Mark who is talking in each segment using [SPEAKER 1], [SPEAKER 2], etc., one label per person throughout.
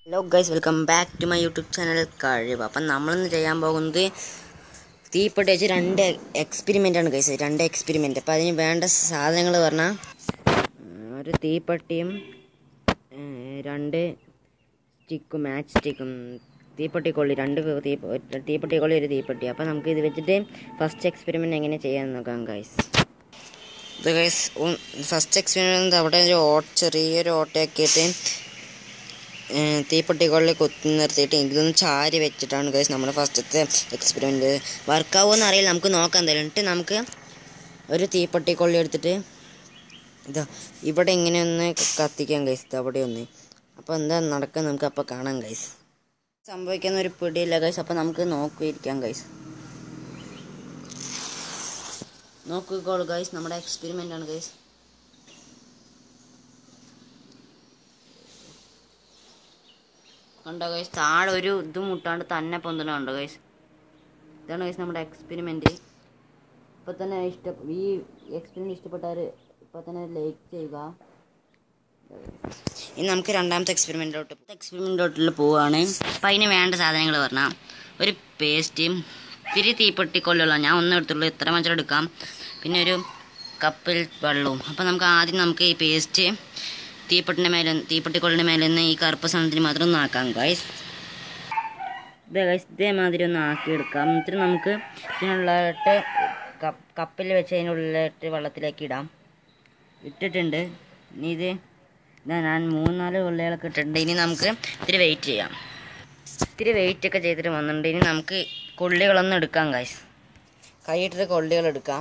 [SPEAKER 1] hello guys welcome back to my YouTube channel കഴിവ് അപ്പം നമ്മളിന്ന് ചെയ്യാൻ പോകുന്നത് തീപ്പെട്ടി വെച്ച് രണ്ട് എക്സ്പെരിമെൻ്റ് ആണ് ഗൈസ് രണ്ട് എക്സ്പെരിമെൻ്റ് അപ്പം അതിന് വേണ്ട സാധനങ്ങൾ പറഞ്ഞാൽ ഒരു തീപ്പെട്ടിയും ഏർ, രണ്ട് സ്റ്റിക്കും മാച്ച് സ്റ്റിക്കും തീപ്പെട്ടി കൊള്ളി രണ്ട് തീ തീപ്പെട്ടി കൊള്ളി ഒരു തീപ്പെട്ടി അപ്പം നമുക്ക് ഇത് വെച്ചിട്ട് ഫസ്റ്റ് എക്സ്പെരിമെൻ്റ് എങ്ങനെ ചെയ്യാമെന്ന് നോക്കാം ഗൈസ് ഇത് ഗൈസ് ഫസ്റ്റ് എക്സ്പെരിമെൻ്റ് അവിടെ ഒരു ഓട്ട് ചെറിയൊരു ഓട്ടയാക്കിയിട്ട് തീപ്പെട്ടികളിൽ കുത്തി നിർത്തിയിട്ട് ഇതൊന്ന് ചാരി വെച്ചിട്ടാണ് ഗൈസ് നമ്മുടെ ഫസ്റ്റത്തെ എക്സ്പെരിമെൻറ്റ് വർക്കാവുമെന്ന് അറിയില്ല നമുക്ക് നോക്കാം എന്തായാലും എന്നിട്ട് നമുക്ക് ഒരു തീപ്പെട്ടിക്കൊള്ളി എടുത്തിട്ട് ഇതാ ഇവിടെ ഇങ്ങനെ ഒന്ന് കത്തിക്കാം ഗൈസ് അവിടെ ഒന്ന് അപ്പോൾ എന്താ നടക്കുക നമുക്ക് അപ്പോൾ കാണാം ഗൈസ് സംഭവിക്കുന്ന ഒരു പിടിയില്ല ഗൈസ് അപ്പോൾ നമുക്ക് നോക്കിയിരിക്കാം ഗൈസ് നോക്കിക്കോളൂ ഗൈസ് നമ്മുടെ എക്സ്പെരിമെൻ്റ് ആണ് ഗൈസ് കണ്ടോ ഗൈസ് താഴെ ഒരു ഇത് മുട്ടാണ്ട് തന്നെ പൊന്തലുണ്ടോ ഗൈസ് ഇതാണ് ഗൈസ് നമ്മുടെ എക്സ്പെരിമെൻറ്റ് ഇപ്പോൾ തന്നെ ഇഷ്ട ഈ എക്സ്പെരിമെൻറ്റ് ഇഷ്ടപ്പെട്ടാൽ ഇപ്പോൾ തന്നെ ലൈക്ക് ചെയ്യുക ഇനി നമുക്ക് രണ്ടാമത്തെ എക്സ്പെരിമെൻറ്റിലോട്ട് എക്സ്പെരിമെൻറ്റിലോട്ടിൽ പോവുകയാണ് അപ്പം അതിന് വേണ്ട സാധനങ്ങൾ പറഞ്ഞാൽ ഒരു പേസ്റ്റും ഇത്തിരി തീപ്പെട്ടിക്കൊല്ലുള്ള ഞാൻ ഒന്നും എടുത്തുള്ളൂ ഇത്ര മഞ്ചൾ എടുക്കാം പിന്നെ ഒരു കപ്പിൽ വെള്ളവും അപ്പോൾ നമുക്ക് ആദ്യം നമുക്ക് ഈ പേസ്റ്റ് തീപ്പെട്ടിൻ്റെ മേലെ തീപ്പെട്ടിക്കൊള്ളിൻ്റെ മേലെ നിന്ന് ഈ കറുപ്പ് സാധനത്തിന് മാത്രം ഒന്ന് ആക്കാം ഗൈസ് ഇത് ഗൈസ് ഇതേമാതിരി ഒന്ന് ആക്കിയെടുക്കാം എന്നിട്ട് നമുക്ക് ഇതിനുള്ളിട്ട് കപ്പിൽ വെച്ച് അതിനുള്ളിലിട്ട് വെള്ളത്തിലേക്ക് ഇടാം ഇട്ടിട്ടുണ്ട് ഇനി ഇത് ഇതാ ഞാൻ മൂന്നാല് കൊള്ളികളൊക്കെ ഇട്ടിട്ടുണ്ട് ഇനി നമുക്ക് ഇത്തിരി വെയിറ്റ് ചെയ്യാം ഇത്തിരി വെയിറ്റ് ഒക്കെ ചെയ്തിട്ട് വന്നിട്ടുണ്ട് ഇനി നമുക്ക് കൊള്ളികളൊന്നും എടുക്കാം ഗൈസ് കൈയിട്ടിട്ട് കൊള്ളികൾ എടുക്കാം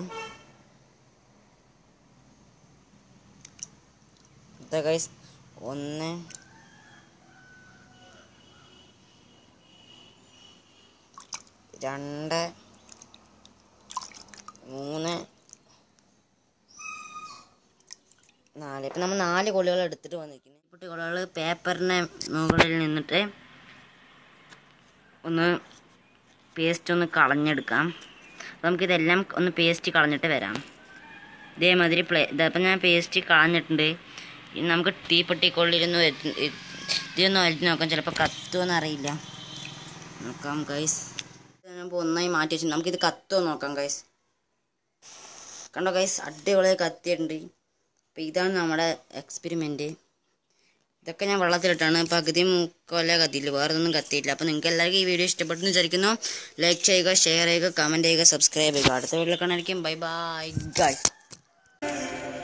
[SPEAKER 1] ഇതാ ഗൈസ് ഒന്ന് രണ്ട് മൂന്ന് നാല് ഇപ്പം നമ്മൾ നാല് കൊള്ളികൾ എടുത്തിട്ട് വന്നിരിക്കുന്നു കുട്ടി കൊള്ളികൾ പേപ്പറിന് മുകളിൽ നിന്നിട്ട് ഒന്ന് പേസ്റ്റ് ഒന്ന് കളഞ്ഞെടുക്കാം അപ്പം നമുക്കിതെല്ലാം ഒന്ന് പേസ്റ്റ് കളഞ്ഞിട്ട് വരാം ഇതേമാതിരി പ്ലേ ഇതപ്പം ഞാൻ പേസ്റ്റ് കളഞ്ഞിട്ടുണ്ട് ഇനി നമുക്ക് തീപ്പെട്ടി കൊള്ളിരുന്ന് ഇതിലൊന്ന് വലിച്ച് നോക്കാം ചിലപ്പോൾ കത്തുമെന്ന് അറിയില്ല നോക്കാം ഗൈസ് ഞാനിപ്പോൾ ഒന്നായി മാറ്റി വെച്ചിട്ടുണ്ട് നമുക്കിത് കത്തുമോ നോക്കാം ഗൈസ് കണ്ടോ ഗൈസ് അടിപൊളി കത്തിയിട്ടുണ്ട് അപ്പോൾ ഇതാണ് നമ്മുടെ എക്സ്പെരിമെൻറ്റ് ഇതൊക്കെ ഞാൻ വെള്ളത്തിലിട്ടാണ് പകുതി മുക്കോല കത്തിയില്ല വേറെ ഒന്നും കത്തിയില്ല അപ്പോൾ നിങ്ങൾക്ക് എല്ലാവർക്കും ഈ വീഡിയോ ഇഷ്ടപ്പെട്ടെന്ന് വിചാരിക്കുന്നു ലൈക്ക് ചെയ്യുക ഷെയർ ചെയ്യുക കമൻറ്റ് ചെയ്യുക സബ്സ്ക്രൈബ് ചെയ്യുക അടുത്ത വീഡിയോ കാണാനായിരിക്കും ബൈ ബൈ ഗൈസ്